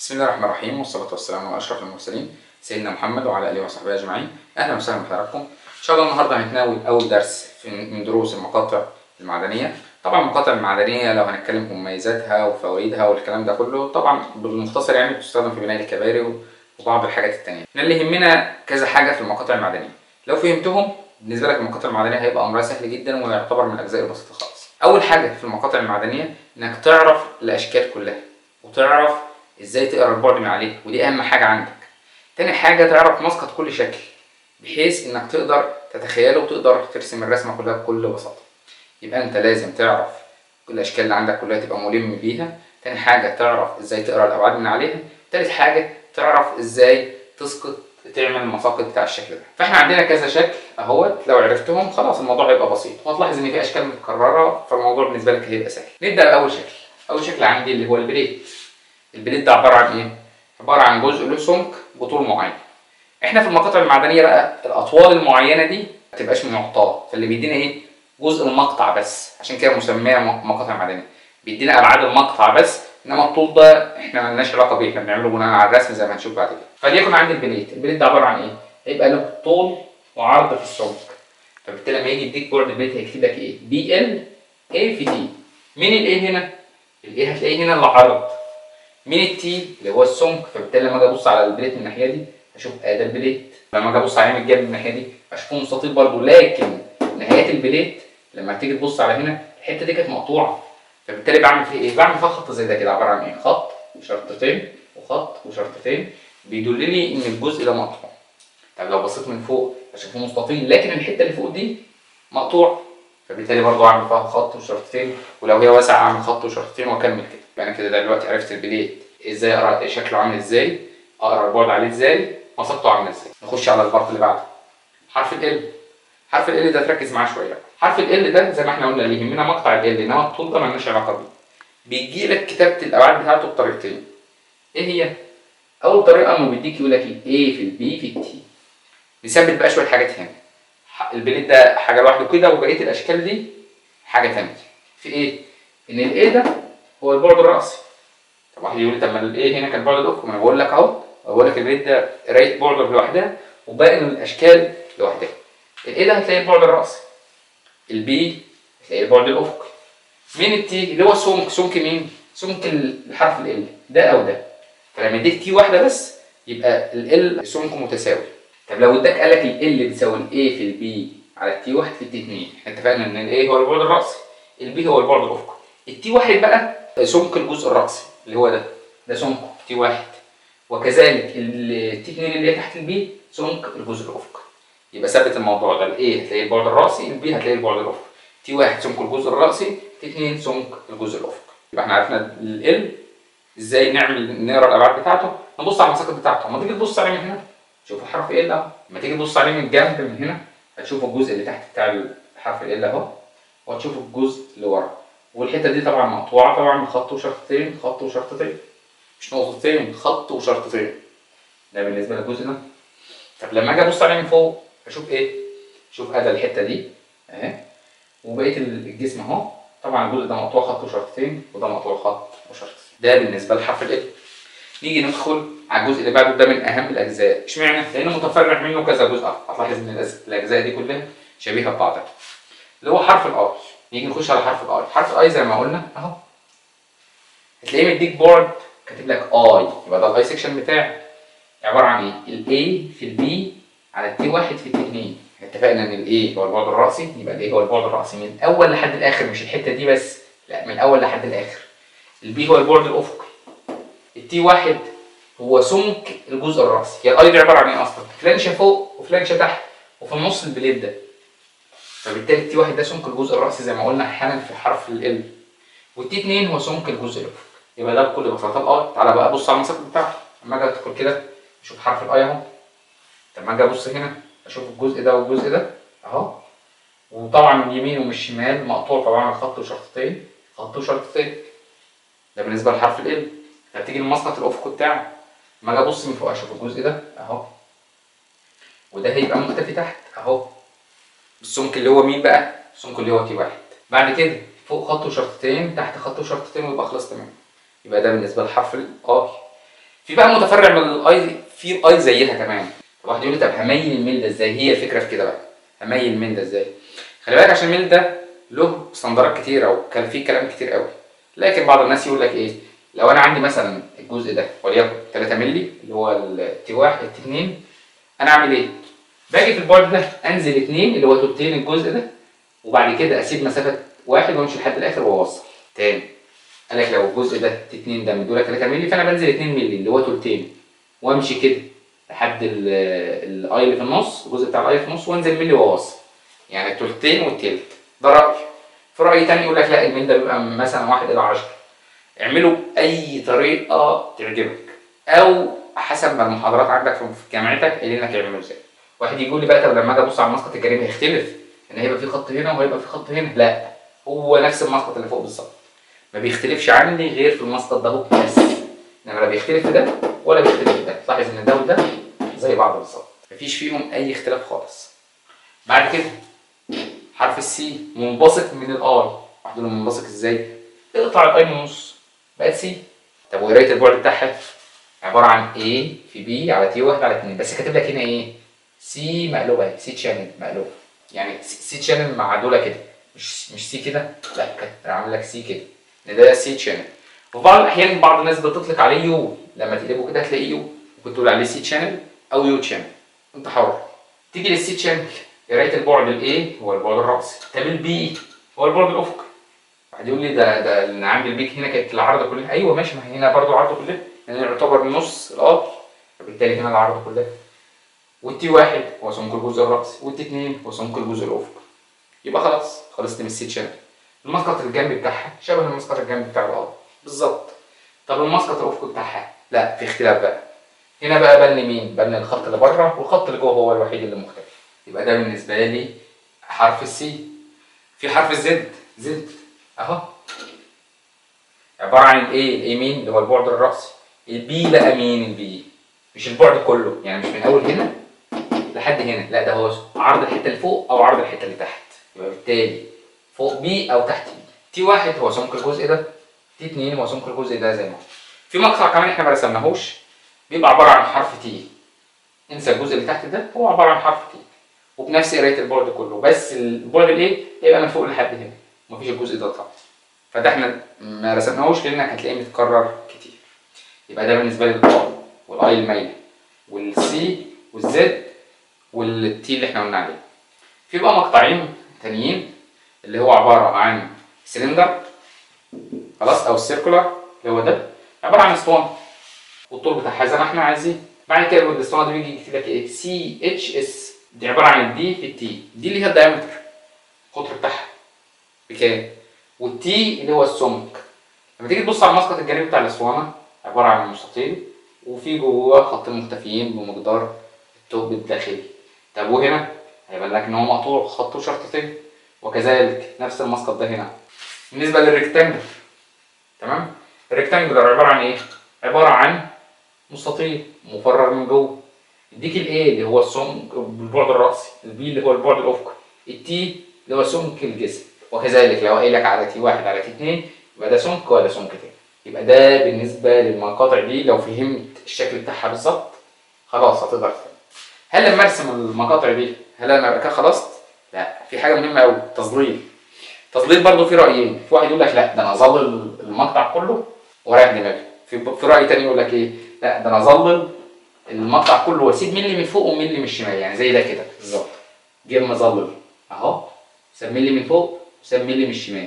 بسم الله الرحمن الرحيم والصلاة والسلام على أشرف المرسلين سيدنا محمد وعلى آله وصحبه أجمعين أهلا وسهلا بحضراتكم إن شاء الله النهاردة هنتناول أول درس في من دروس المقاطع المعدنية طبعا المقاطع المعدنية لو هنتكلم في مميزاتها وفوائدها والكلام ده كله طبعا بالمختصر يعني بتستخدم في بناء الكباري وبعض الحاجات التانية احنا اللي يهمنا كذا حاجة في المقاطع المعدنية لو فهمتهم بالنسبة لك المقاطع المعدنية هيبقى أمرها سهل جدا ويعتبر من الأجزاء البسيطة خالص أول حاجة في المقاطع المعدنية إنك تعرف الأشكال كلها وتعرف ازاي تقرا البعد من عليه ودي اهم حاجه عندك تاني حاجه تعرف مسقط كل شكل بحيث انك تقدر تتخيله وتقدر ترسم الرسمه كلها بكل بساطه يبقى انت لازم تعرف كل الاشكال اللي عندك كلها تبقى ملم بيها تاني حاجه تعرف ازاي تقرا الابعاد من عليها تالت حاجه تعرف ازاي تسقط تعمل المساقط بتاع الشكل ده فاحنا عندنا كذا شكل اهوت لو عرفتهم خلاص الموضوع هيبقى بسيط وهتلاحظ ان في اشكال متكرره فالموضوع بالنسبه لك هيبقى سهل نبدا باول شكل اول شكل عندي اللي هو البريد البليد ده عباره عن ايه؟ عباره عن جزء له سمك بطول معين. احنا في المقاطع المعدنيه بقى الاطوال المعينه دي ما تبقاش معطاه فاللي بيدينا ايه؟ جزء المقطع بس عشان كده مسميها مقاطع معدنيه. بيدينا ابعاد المقطع بس انما الطول ده احنا مالناش علاقه بيه احنا بنعمله بناء على الرسم زي ما هنشوف بعد كده. فليكن عندي البليد، البليد ده عباره عن ايه؟ هيبقى له طول وعرض في السمك. فبالتالي لما يجي يديك بعد البليد هيكتب لك ايه؟ بي ال اي في تي. مين الايه هنا؟ الايه هتلاقيه هنا العرض. مين التي اللي هو السمك فبالتالي لما اجي ابص على البليت من الناحيه دي اشوف ادي البليت لما اجي ابص عليه من الجنب من الناحيه دي اشوفه مستطيل برضه لكن نهايات البليت لما تيجي تبص على هنا الحته دي كانت مقطوعه فبالتالي بعمل فيه ايه؟ بعمل فيها خط زي ده كده عباره عن ايه؟ خط وشرطتين وخط وشرطتين بيدل لي ان الجزء ده مقطوع طب لو بصيت من فوق اشوفه مستطيل لكن الحته اللي فوق دي مقطوع فبالتالي برضه اعمل فيها خط وشرطتين ولو هي واسعه اعمل خط وشرطتين واكمل كده يبقى انا كده دلوقتي عرفت البليت ازاي اقرا شكله عامل ازاي اقرا البعد عليه ازاي مساقته عامله ازاي نخش على البارت اللي بعده حرف ال حرف ال ده تركز معاه شويه حرف ال ده زي ما احنا قلنا اللي يهمنا مقطع ال انما الطول ده مالناش علاقه بيه بيجي لك كتابه الابعاد بتاعته بطريقتين ايه هي اول طريقه انه بيديك يقول لك ايه في البي في التي نثبت بقى شويه حاجات هنا البليت ده حاجه لوحده كده وبقيه الاشكال دي حاجه ثانيه في ايه ان الايه ده هو البعد الراسي طب واحد يقول لي طب ما الايه هنا كان بعد الافق ما انا بقول لك اهو بقول لك البيت ده قرايه بعد لوحدها وباقي الاشكال لوحدها الايه ده هتلاقي البعد الراسي البي هتلاقي البعد الافقي مين التي اللي هو سمك سمك مين سمك الحرف ال ده او ده فلما اديك تي واحده بس يبقى ال سمكه متساوي طب لو اداك قال لك ال بتساوي الايه في البي على التي واحد في التي 2 احنا اتفقنا ان الايه هو البعد الراسي البي هو البعد الافقي التي واحد بقى سمك الجزء الراسي اللي هو ده ده سمك تي واحد وكذلك التي 2 اللي هي تحت البي سمك الجزء الافقي يبقى ثبت الموضوع ده الايه هتلاقي البعد الراسي البي هتلاقي البعد الافقي تي واحد سمك الجزء الراسي تي 2 سمك الجزء الافقي يبقى احنا عرفنا ال ازاي نعمل نقرا الابعاد بتاعته نبص على المساقط بتاعته لما تيجي تبص عليه من هنا شوف الحرف ال اهو لما تيجي تبص عليه من الجنب من هنا هتشوف الجزء اللي تحت بتاع الحرف ال اهو وهتشوف الجزء اللي ورا والحته دي طبعا مقطوعه فبعمل خط وشرطتين خط وشرطتين مش نقطتين خط وشرطتين ده بالنسبه للجزء ده طب لما اجي ابص عليه من فوق اشوف ايه اشوف ادي الحته دي اهي وبقيه الجسم اهو طبعا الجزء ده مقطوع خط وشرطتين وده مقطوع خط وشرطتين ده بالنسبه لحرف ال نيجي ندخل على الجزء اللي بعده ده من اهم الاجزاء اشمعنى لانه متفرع منه كذا جزء هتلاحظ ان الاجزاء دي كلها شبيهه ببعضها اللي هو حرف الاي نيجي نخش على حرف الاي حرف الاي زي ما قلنا اهو هتلاقيه مديك بورد كاتب لك اي يبقى ده الاي سيكشن بتاعي عباره عن ايه الاي في البي على التي واحد في التي 2 اتفقنا ان الاي هو البعد الراسي يبقى الاي هو البعد الراسي من الاول لحد الاخر مش الحته دي بس لا من الاول لحد الاخر البي هو البعد الافقي التي واحد هو سمك الجزء الراسي هي الاي دي عباره عن ايه اصلا فلانشه فوق وفلانشه تحت وفي النص البليد ده فبالتالي التي واحد ده سمك الجزء الراسي زي ما قلنا احيانا في حرف ال والتي 2 هو سمك الجزء الافقي يبقى ده بكل بساطه الاي تعالى بقى بص على المسافه بتاعته لما اجي ادخل كده اشوف حرف الاي اهو لما اجي ابص هنا اشوف الجزء ده والجزء ده اهو وطبعا من يمين ومن الشمال مقطوع فبعمل خط وشرطتين خط وشرطتين ده بالنسبه لحرف ال هتيجي المسقط الافقي بتاعه لما اجي ابص من فوق اشوف الجزء ده اهو وده هيبقى مختفي تحت اهو السمك اللي هو مين بقى؟ السمك اللي هو تي واحد بعد كده فوق خط وشرطتين تحت خط وشرطتين ويبقى خلاص تمام يبقى ده بالنسبه لحرف الاي في بقى متفرع من الاي في الاي زيها كمان واحد يقول لي طب هميل الميل ده ازاي هي الفكره في كده بقى هميل الميل ده ازاي خلي بالك عشان الميل ده له استندرات كتير او كان فيه كلام كتير قوي لكن بعض الناس يقول لك ايه لو انا عندي مثلا الجزء ده وليكن 3 مللي اللي هو التي 1 التي 2 انا اعمل ايه باجي في البعد ده انزل 2 اللي هو تلتين الجزء ده وبعد كده اسيب مسافه واحد وامشي لحد الاخر واوصل تاني قال لك لو الجزء ده تي 2 ده مديولك 3 مللي فانا بنزل 2 مللي اللي هو تلتين وامشي كده لحد الاي اللي في النص الجزء بتاع الاي في النص وانزل ملي واوصل يعني التلتين والتلت ده راي في راي تاني يقول لك لا الميل ده بيبقى مثلا 1 الى 10 اعمله باي طريقه تعجبك او حسب ما المحاضرات عندك في جامعتك قايلين لك اعمله ازاي واحد يقول لي بقى طب لما اجي ابص على المسقط الجانبي هيختلف ان هيبقى في خط هنا وهيبقى في خط هنا لا هو نفس المسقط اللي فوق بالظبط ما بيختلفش عندي غير في المسقط ده هو بس انما لا بيختلف في ده ولا بيختلف في ده لاحظ ان ده وده زي بعض بالظبط مفيش فيهم اي اختلاف خالص بعد كده حرف السي منبسط من الاي واحد يقول منبسط ازاي اقطع الاي من النص بقت سي طب وقرايه البعد بتاعها عباره عن A في B على تي 1 على 2 بس كاتب لك هنا ايه سي مقلوبه اهي سي تشانل مقلوبه يعني سي تشانل معدوله كده مش مش سي كده لا كده عامل لك سي كده ان ده سي تشانل وفي بعض الاحيان بعض الناس بتطلق عليه يو لما تقلبه كده هتلاقيه يو ممكن تقول عليه سي تشانل او يو تشانل انت حر تيجي للسي تشانل قرايه البعد الايه هو البعد الرأسي طب البي هو البعد الافقي واحد يقول لي ده ده انا عندي البيك هنا كانت العرض كلها ايوه ماشي ما هي هنا برضو عرض كلها لان يعني يعتبر نص الار فبالتالي هنا العرض كلها والتي واحد هو سمك الجزء الرأسي والتي اتنين هو سمك الجزء الافقي يبقى خلاص خلصت من السي تشانل المسقط الجنبي بتاعها شبه المسقط الجنبي بتاع الار بالظبط طب المسقط الافقي بتاعها لا في اختلاف بقى هنا بقى بان مين بان الخط اللي بره والخط اللي جوه هو الوحيد اللي مختلف يبقى ده بالنسبه لي حرف السي في حرف الزد زد اهو عباره عن الايه الايه مين اللي هو البعد الرأسي البي بقى مين البي مش البعد كله يعني مش من اول هنا لحد هنا لا ده هو عرض الحته اللي فوق او عرض الحته اللي تحت يبقى بالتالي فوق بي او تحت بي تي واحد هو سمك الجزء ده تي اتنين هو سمك الجزء ده زي ما هو في مقطع كمان احنا ما رسمناهوش بيبقى عباره عن حرف تي انسى الجزء اللي تحت ده هو عباره عن حرف تي وبنفس قرايه البعد كله بس البعد الايه يبقى من فوق لحد هنا مفيش الجزء ده طبعا فده احنا ما رسمناهوش لانك هتلاقيه متكرر كتير يبقى ده بالنسبه لي الاي والاي المايله والسي والزد والتي اللي احنا قلنا عليه في بقى مقطعين تانيين اللي هو عباره عن سلندر خلاص او السيركولار اللي هو ده عباره عن اسطوانه والطول بتاعها زي ما احنا عايزين بعد كده الاسطوانه دي بيجي يكتب لك ايه سي اتش اس دي عباره عن الدي في التي دي اللي هي الدايمتر القطر بتاعها بكام والتي اللي هو السمك لما تيجي تبص على المسقط الجانبي بتاع الاسطوانه عباره عن مستطيل وفي جواه خطين مختفيين بمقدار الثقب الداخلي طب وهنا هيبان لك ان هو مقطوع خط وشرطتين وكذلك نفس المسقط ده هنا بالنسبه للريكتانجل تمام الريكتانجل عباره عن ايه عباره عن مستطيل مفرغ من جوه يديك الايه اللي هو السمك بالبعد الرأسي البي اللي هو البعد الافقي التي اللي هو سمك الجسم وكذلك لو قايل لك على تي واحد على تي اتنين يبقى ده سمك وده سمك تاني يبقى ده بالنسبه للمقاطع دي لو فهمت الشكل بتاعها بالظبط خلاص هتقدر تفهم هل لما ارسم المقاطع دي هل انا ابقى كده خلصت؟ لا في حاجه مهمه قوي تظليل تظليل برضه في رايين في واحد يقول لك لا ده انا اظلل المقطع كله ورايح دماغي في في راي تاني يقول لك ايه لا ده انا اظلل المقطع كله واسيب ملي من فوق وملي من الشمال يعني زي ده كده بالظبط جيب مظلل اهو ساب ملي من فوق وساب ملي من الشمال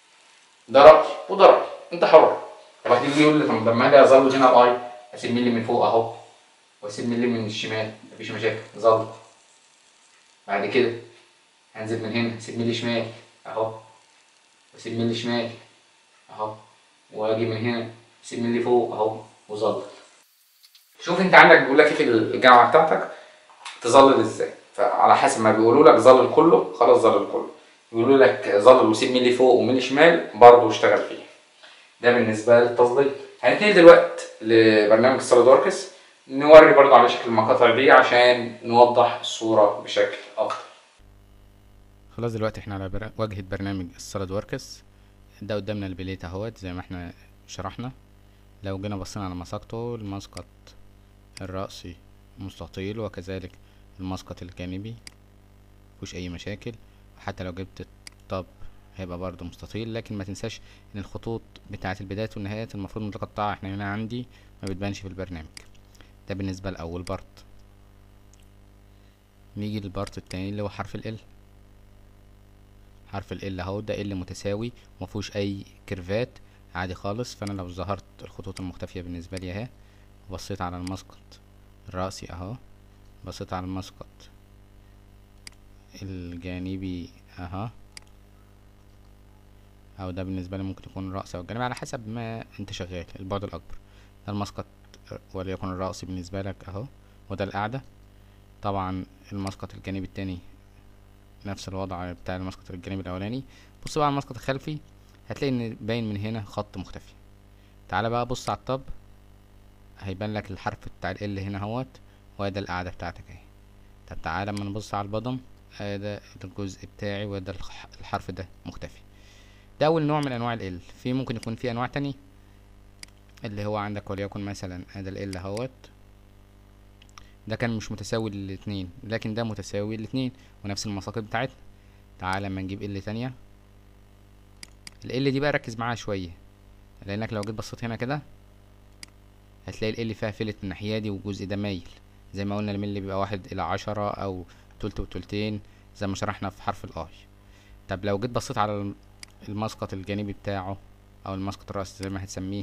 ده راي وده راي انت حر طب واحد يجي يقول لي طب لما اجي اظلل هنا الاي اسيب ملي من فوق اهو واسيب ملي من الشمال مفيش مشاكل ظل بعد كده هنزل من هنا اسيب ملي شمال اهو واسيب ملي شمال اهو واجي من هنا اسيب ملي فوق اهو وظل شوف انت عندك بيقول لك ايه في الجامعه بتاعتك تظلل ازاي فعلى حسب ما بيقولوا لك ظلل كله خلاص ظلل كله يقولوا لك ظلل وسيب ملي فوق وملي شمال برضه اشتغل فيه ده بالنسبه للتظليل هنتنقل دلوقتي لبرنامج السوليد وركس نوري برضه على شكل المقاطع دي عشان نوضح الصوره بشكل افضل خلاص دلوقتي احنا على بر... واجهة برنامج السوليد وركس ده قدامنا البليت اهوت زي ما احنا شرحنا لو جينا بصينا على مساقطه المسقط الرأسي مستطيل وكذلك المسقط الجانبي مفيهوش اي مشاكل وحتى لو جبت الطب هيبقى برضو مستطيل لكن ما تنساش ان الخطوط بتاعة البدايات والنهايات المفروض متقطعة احنا هنا عندي ما بتبانش في البرنامج ده بالنسبة لأول بارت نيجي للبارت التاني اللي هو حرف ال L حرف ال L اهو ده L متساوي ومفيهوش اي كيرفات عادي خالص فانا لو ظهرت الخطوط المختفية بالنسبة لي اهي وبصيت على المسقط الرأسي اهو بصيت على المسقط الجانبي اها او ده بالنسبة لي ممكن يكون الرأس او الجانبي على حسب ما انت شغال البعد الاكبر ده المسقط وليكن الرأسي بالنسبة لك اهو وده القاعدة طبعا المسقط الجانبي التاني نفس الوضع بتاع المسقط الجانبي الاولاني بص بقى على المسقط الخلفي هتلاقي ان باين من هنا خط مختفي تعالى بقى بص على الطب هيبان لك الحرف بتاع ال هنا اهوت وده القاعدة بتاعتك اهي طب تعالى اما نبص على البضم ده الجزء بتاعي وده الحرف ده مختفي ده اول نوع من انواع ال في ممكن يكون في انواع تانية اللي هو عندك وليكن مثلا ادي ال اهوت ده كان مش متساوي للاتنين لكن ده متساوي للاتنين ونفس المساقط بتاعتنا تعالى اما نجيب ال تانية ال دي بقى ركز معاها شوية لانك لو جيت بصيت هنا كده هتلاقي ال فيها فلت الناحية دي والجزء ده مايل زي ما قلنا الميل بيبقى واحد الى عشرة او تلت وتلتين زي ما شرحنا في حرف الاي طب لو جيت بصيت على المسقط الجانبي بتاعه او المسقط الرأسي زي ما هتسميه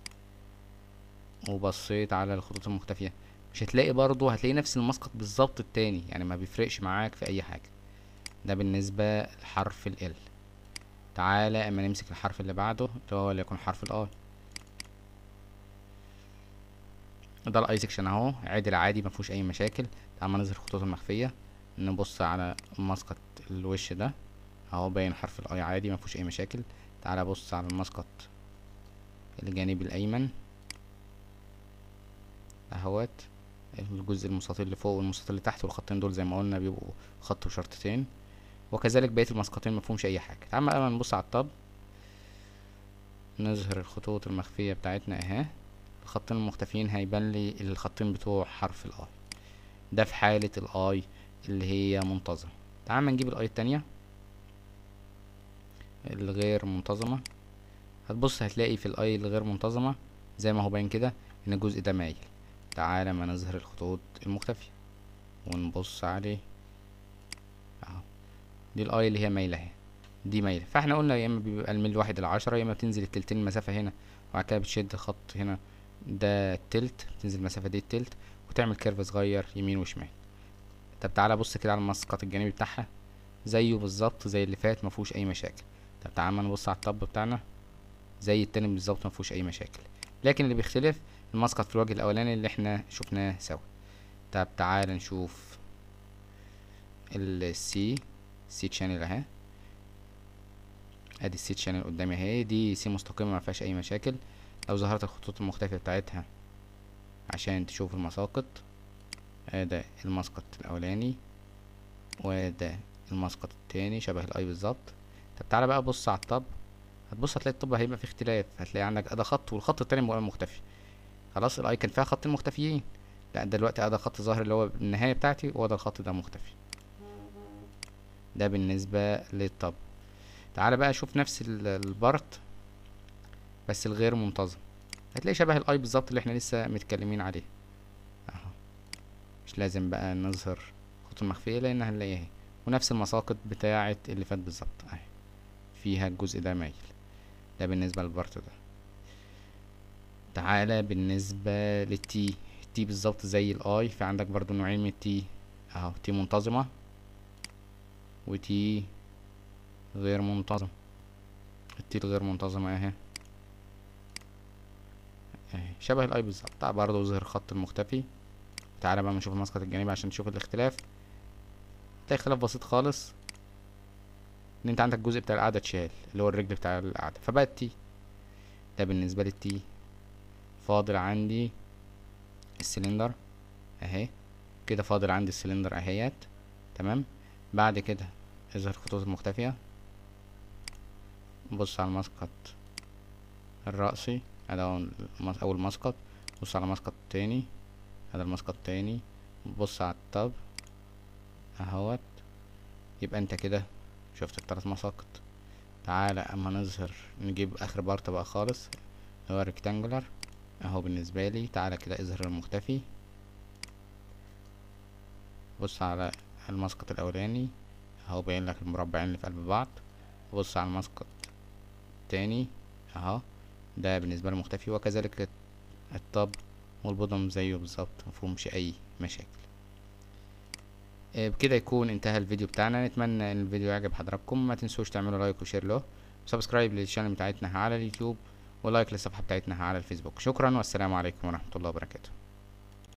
وبصيت على الخطوط المختفية مش هتلاقي برضو هتلاقي نفس المسقط بالظبط التاني يعني ما بيفرقش معاك في اي حاجة ده بالنسبة لحرف ال L تعالى اما نمسك الحرف اللي بعده اللي هو وليكن حرف الاي ده الاي سكشن اهو عادل عادي مفيهوش اي مشاكل تعالى نظهر الخطوط المخفية نبص على مسقط الوش ده اهو باين حرف الاي عادي مفيهوش اي مشاكل تعالى بص على المسقط الجانبي الايمن اهوت الجزء المستطيل اللي فوق والمستطيل اللي تحت والخطين دول زي ما قلنا بيبقوا خط وشرطتين وكذلك بقية المسقطين مفهومش اي حاجة تعال بقى نبص على الطب نظهر الخطوط المخفية بتاعتنا اهي الخطين المختفيين هيبان لي الخطين بتوع حرف الاي ده في حالة الاي اللي هي منتظمة تعال نجيب الاي التانية الغير منتظمة هتبص هتلاقي في الاي الغير منتظمة زي ما هو باين كده ان الجزء ده مايل تعالى ما نظهر الخطوط المختفية ونبص عليه اهو دي الاي اللي هي مايلة اهي دي مايلة فاحنا قلنا يا اما بيبقى الميل واحد العشرة يا اما بتنزل التلتين المسافة هنا وبعد كده بتشد خط هنا ده التلت بتنزل المسافة دي التلت وتعمل كيرف صغير يمين وشمال طب تعالى بص كده على المسقط الجانبي بتاعها زيه بالظبط زي اللي فات مفهوش اي مشاكل طب تعالى نبص على الطب بتاعنا زي التاني بالظبط مفهوش اي مشاكل لكن اللي بيختلف المسقط في الوجه الاولاني اللي احنا شفناه سوا طب تعالى نشوف السي سي تشانل اهي ادي السي تشانل قدامي اهي دي سي مستقيمة ما فيهاش اي مشاكل لو ظهرت الخطوط المختلفة بتاعتها عشان تشوف المساقط ده المسقط الاولاني وده المسقط التاني شبه الاي بالظبط طب تعالى بقى بص على الطب هتبص هتلاقي الطب هيبقى فيه اختلاف هتلاقي عندك ادي خط والخط التاني بقى مختفي خلاص الاي كان فيها خطين مختفيين لا دلوقتي ادي خط ظاهر اللي هو النهاية بتاعتي وده الخط ده مختفي ده بالنسبة للطب تعالى بقى شوف نفس البارت بس الغير منتظم هتلاقي شبه الاي بالظبط اللي احنا لسه متكلمين عليه اهو مش لازم بقى نظهر الخطوط المخفية لان هنلاقيها اهي ونفس المساقط بتاعة اللي فات بالظبط اهي فيها الجزء ده مايل ده بالنسبة للبارت ده تعالى بالنسبة للتي التي بالظبط زي الاي في عندك برضو نوعين من التي اهو تي منتظمة وتي غير منتظم التي الغير منتظمة اهي اهي شبه الاي بالظبط تعال برضه ظهر الخط المختفي تعالى بقى نشوف المسقط الجانبي عشان تشوف الاختلاف تلاقي اختلاف بسيط خالص ان انت عندك الجزء بتاع القاعدة اتشال اللي هو الرجل بتاع القاعدة فبقى التي ده بالنسبة للتي فاضل عندي السلندر اهي كده فاضل عندي السلندر اهيت تمام بعد كده اظهر الخطوط المختفية بص على المسقط الرأسي هذا هو الم- اول مسقط بص على مسقط تاني هذا المسقط تاني بص على التاب اهوت يبقى انت كده شفت التلات مساقط تعالى اما نظهر نجيب اخر بارت بقى خالص اللي هو الريكتانجولار اهو بالنسبة لي تعالى كده اظهر المختفي بص على المسقط الاولاني اهو باين لك المربعين اللي في قلب بعض بص على المسقط التاني اهو ده بالنسبة لي مختفي وكذلك الطب والبودم زيه بالظبط مفهومش اي مشاكل آه، بكده يكون انتهى الفيديو بتاعنا نتمنى ان الفيديو يعجب حضراتكم ما تنسوش تعملوا لايك وشير له سبسكرايب للشانل بتاعتنا على اليوتيوب ولايك للصفحة بتاعتنا على الفيسبوك شكرا والسلام عليكم ورحمة الله وبركاته